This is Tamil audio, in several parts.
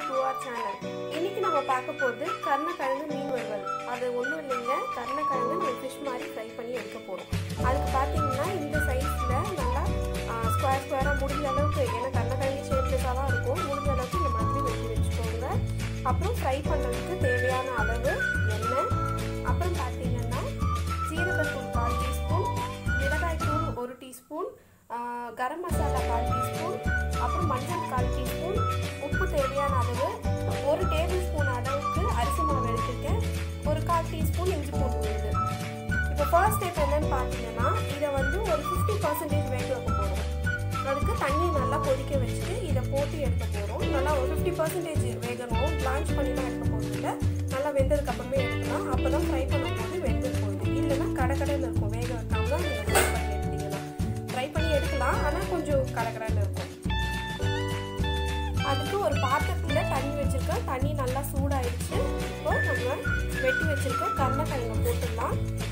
டு ஆர் சேனல் இன்னைக்கு நம்ம பார்க்க போகிறது கருணக்கிழங்கு மீன் வறுவல் அது ஒன்றும் இல்லைங்க கருணக்கிழங்கு நம்ம ஃபிஷ் மாதிரி ஃப்ரை பண்ணி எடுக்க போகிறோம் அதுக்கு பார்த்தீங்கன்னா இந்த சைஸில் நல்லா ஸ்கொயர் ஸ்கொயராக முடிஞ்ச அளவுக்கு ஏன்னா கருணக்கிழங்கு ஷேப்லெஸ்ஸாக தான் இருக்கும் முடிஞ்ச அளவுக்கு இந்த மாதிரி வெட்டி வச்சுக்கோங்க அப்புறம் ஃப்ரை பண்ணுறதுக்கு தேவையான அளவு எண்ணெய் அப்புறம் பார்த்தீங்கன்னா சீரகத்தூள் கால் டீஸ்பூன் மிளகாய்த்தூள் ஒரு டீஸ்பூன் கரம் மசாலா கால் டீஸ்பூன் அப்புறம் மஞ்சள் கால் டீஸ்பூன் உப்பு தேவையான அளவு ஒரு டேபிள் ஸ்பூன் அளவுக்கு அரிசி மாவு எடுத்துருக்கேன் ஒரு கால் டீஸ்பூன் இஞ்சி பூண்டு விழுது இப்போ ஃபர்ஸ்ட் ஸ்டெப் என்னன்னு பார்த்தீங்கன்னா இதை வந்து ஒரு ஃபிஃப்டி பர்சன்டேஜ் வேக வைக்க போகிறோம் அதுக்கு தண்ணி நல்லா கொதிக்க வச்சுட்டு இதை போட்டு எடுக்க போகிறோம் நல்லா ஒரு ஃபிஃப்டி பர்சன்டேஜ் வேகணும் பிளான்ச் பண்ணி தான் எடுக்க போகிறது இல்லை நல்லா வெந்ததுக்கு அப்புறமே எடுக்கலாம் அப்போ தான் ஃப்ரை பண்ணும்போது வெந்து போகுது இல்லைன்னா கடை கடையில் இருக்கும் வேக வைக்காம தான் நீங்கள் ஃப்ரை பண்ணி எடுத்தீங்கன்னா ஃப்ரை பண்ணி எடுக்கலாம் ஆனால் கொஞ்சம் கடற்கடன்னு இருக்கும் அதுக்கு ஒரு பாத்திரத்தில் தண்ணி வச்சுருக்கேன் தண்ணி நல்லா சூடாயிடுச்சு இப்போ நம்ம வெட்டி வச்சுருக்க கருணக்கிழங்கு போட்டுடலாம்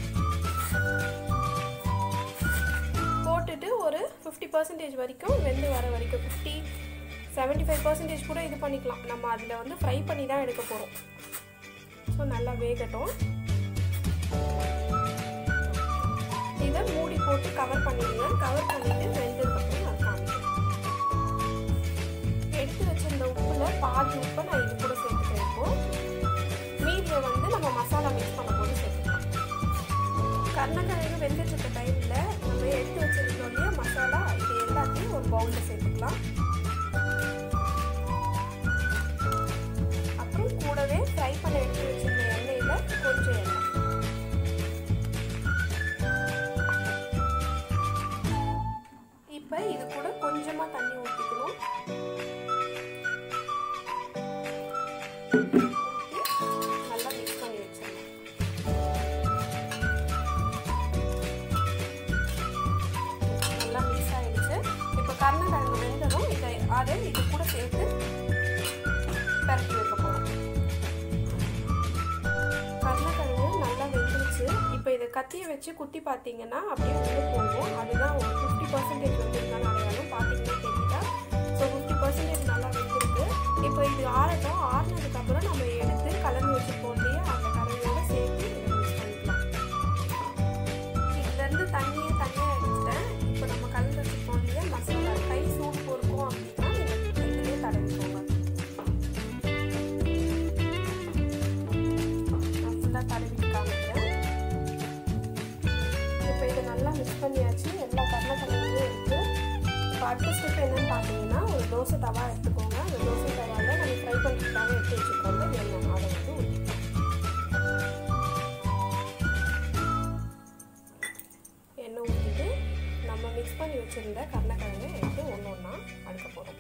போட்டுட்டு ஒரு ஃபிஃப்டி பர்சன்டேஜ் வரைக்கும் வெந்து வர வரைக்கும் ஃபிஃப்டி செவன்ட்டி ஃபைவ் பர்சன்டேஜ் கூட இது பண்ணிக்கலாம் நம்ம அதில் வந்து ஃப்ரை பண்ணி தான் எடுக்க போகிறோம் ஸோ நல்லா வேகட்டும் இதை மூடி போட்டு கவர் பண்ணிடுங்க கவர் பண்ணிட்டு வெந்ததுக்கப்புறம் நான் காமிக்கிறேன் எடுத்து வச்சிருந்த உப்புல பாதி உப்பை நான் இது கூட சேர்த்துக்கிறேன் இப்போ மீதியை வந்து நம்ம மசாலா மிக்ஸ் பண்ணும்போது சேர்த்துக்கலாம் கருணக்கிழங்கு வெந்துட்டு இருக்க டைமில் நம்ம எடுத்து வச்சிருந்தோம் இல்லையா மசாலா இது எல்லாத்தையும் ஒரு பவுலில் சேர்த்துக்கலாம் அப்புறம் கூடவே ஃப்ரை பண்ண எடுத்து வச்சிருந்த எண்ணெயில் கொஞ்சம் எண்ணெய் இப்போ இது கூட கொஞ்சமாக தண்ணி ஊற்றிக்கணும் நல்லா மிக்ஸ் பண்ணி வச்சிடலாம் நல்லா மிக்ஸ் ஆயிடுச்சு இப்போ கருணக்கிழங்கு வெந்ததும் இதை அதை இது கூட சேர்த்து பரட்டி வைக்க போகிறோம் கருணக்கிழங்கு நல்லா வெந்துருச்சு இப்போ இதை கத்தியை வச்சு குத்தி பார்த்தீங்கன்னா அப்படியே உள்ளே போகும் அதுதான் ஒரு ஃபிஃப்டி பர்சன்டேஜ் வந்துருக்கான அடையாளம் பார்த்தீங்கன்னா தெரியுதா ஸோ ஃபிஃப்டி பர்சன்டேஜ் நல்லா வெந்திருக்கு இப்போ இது ஆறட்டும் ஆறினதுக்கப்புறம் நம்ம எடுத்து கலந்து வச்சுருப்போம் இல்லையா அந்த கலவையோட சேர்த்து இதை மிக்ஸ் பண்ணிக்கலாம் இதுலேருந்து தண்ணியே தனியாக எடுத்துட்டேன் இப்போ நம்ம கலந்து வச்சுருப்போம் இல்லையா மசாலா கை சூடு பொறுக்கும் அப்படின்னா நீங்கள் இதுலேயே தடவிக்கோங்க நான் ஃபுல்லாக தடவிட்டு காமிக்கிறேன் இப்போ இதை நல்லா மிக்ஸ் பண்ணியாச்சு எல்லா கருணக்கிழங்கையும் இருக்குது இப்போ அடுத்த ஸ்டெப் என்னன்னு பார்த்தீங்கன்னா ஒரு தோசை தவா எடுத்துக்கோங்க அந்த தோசை தவாவில் நம்ம ஃப்ரை பண்ணுறதுக்காக எடுத்து வச்சுக்கோங்க எண்ணெய் அதை வந்து ஊற்றிக்கலாம் எண்ணெய் ஊற்றிட்டு நம்ம மிக்ஸ் பண்ணி வச்சுருந்த கருணக்கிழங்கை எடுத்து ஒன்று ஒன்றா அடுக்க போகிறோம்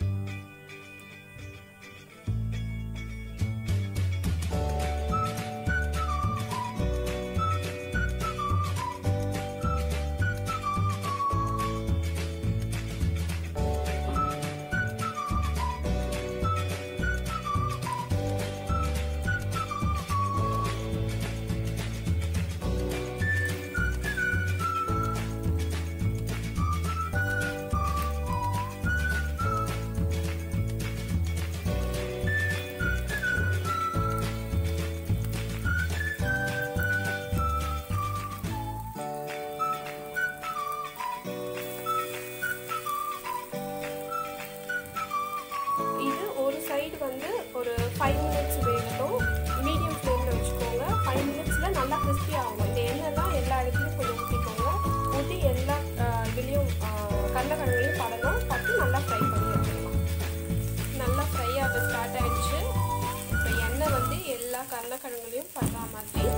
இது ஒரு சைடு வந்து ஒரு ஃபைவ் மினிட்ஸ் வேகட்டும் மீடியம் ஃப்ளேமில் வச்சுக்கோங்க ஃபைவ் மினிட்ஸில் நல்லா கிறிஸ்பி ஆகும் இந்த எண்ணெய்லாம் எல்லா இடத்துலையும் கொஞ்சம் ஊற்றிக்கோங்க ஊற்றி எல்லா இதுலேயும் கடலக்கிழங்கையும் படணும் பட்டு நல்லா ஃப்ரை பண்ணி எடுத்துக்கலாம் நல்லா ஃப்ரை ஆக ஸ்டார்ட் ஆயிடுச்சு இப்போ எண்ணெய் வந்து எல்லா கடலக்கிழங்குலையும் படுற மாதிரி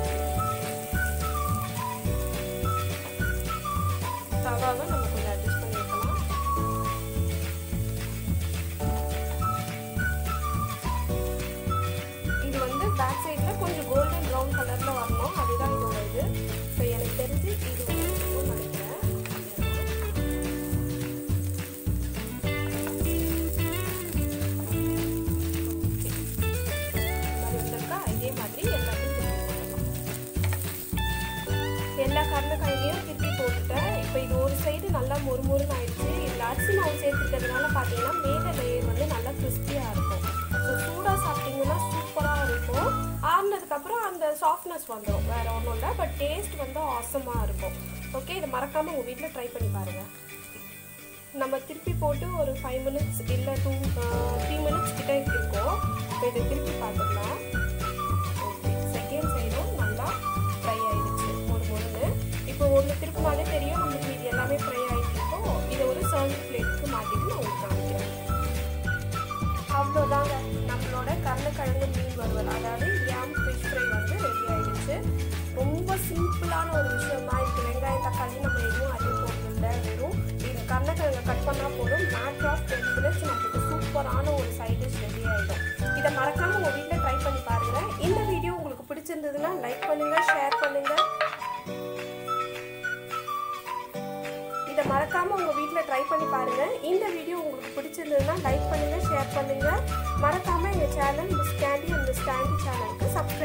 தவாவை நம்ம கொஞ்சம் அட்ஜஸ்ட் பண்ணி வைக்கலாம் இது வந்து பேக் சைடில் கொஞ்சம் கோல்டன் ப்ரௌன் கலரில் வரணும் அதுதான் இதோட இது ஸோ எனக்கு தெரிஞ்சு இது வந்து நினைக்கிறேன் இதே மாதிரி எல்லாத்தையும் எல்லா கருணக்கிழங்கையும் திருப்பி போட்டுட்டேன் இப்போ இது ஒரு சைடு நல்லா மொறுமொறுன்னு ஆயிடுச்சு இதில் அரிசி மாவு சேர்த்துக்கிறதுனால பார்த்தீங்கன்னா மேலே லேயர் வந்து நல்லா கிறிஸ்பியாக இருக்கும் ஸோ சூடாக சாஃப்ட்னஸ் வந்துடும் வேறு ஒன்றும் இல்லை பட் டேஸ்ட் வந்து ஆசமாக இருக்கும் ஓகே இதை மறக்காமல் உங்கள் வீட்டில் ட்ரை பண்ணி பாருங்கள் நம்ம திருப்பி போட்டு ஒரு ஃபைவ் மினிட்ஸ் இல்லை டூ த்ரீ மினிட்ஸ் கிட்ட இருக்கும் இப்போ இதை திருப்பி பார்த்துக்கலாம் ஓகே செகண்ட் சைடும் நல்லா ஃப்ரை ஆயிடுச்சு ஒரு முருன்னு இப்போ ஒன்று திருப்பினாலே தெரியும் நம்மளுக்கு இது எல்லாமே ஃப்ரை ஆகிட்டு இருக்கோம் இதை ஒரு சர்விங் பிளேட்டுக்கு மாற்றிட்டு நான் உங்களுக்கு காமிக்கிறேன் அவ்வளோதாங்க நம்மளோட கருணக்கிழங்கு மீன் வறுவல் அதாவது யாம் ஃபிஷ் ஃப்ரை வந்து ரெடி ஆயிடுச்சு ரொம்ப சிம்பிளான ஒரு விஷயம் தான் இதுக்கு வெங்காயம் தக்காளி நம்ம எதுவும் அதிகம் போடுறதில்ல வெறும் இது கருணக்கிழங்கை கட் பண்ணால் போதும் மேட்ச் ஆஃப் டென் மினிட்ஸ் நம்மளுக்கு சூப்பரான ஒரு சைட் டிஷ் ரெடி ஆகிடும் இதை மறக்காமல் உங்கள் வீட்டில் ட்ரை பண்ணி பாருங்கள் இந்த வீடியோ உங்களுக்கு பிடிச்சிருந்ததுன்னா லைக் பண்ணுங்கள் ஷேர் பண்ணுங்கள் இதை மறக்காம உங்க வீட்டில் ட்ரை பண்ணி பாருங்க இந்த வீடியோ உங்களுக்கு பிடிச்சிருந்ததுன்னா லைக் பண்ணுங்க ஷேர் பண்ணுங்க மறக்காம எங்க channel Miss Candy and Miss Candy சேனலுக்கு சப்ஸ்கிரைப்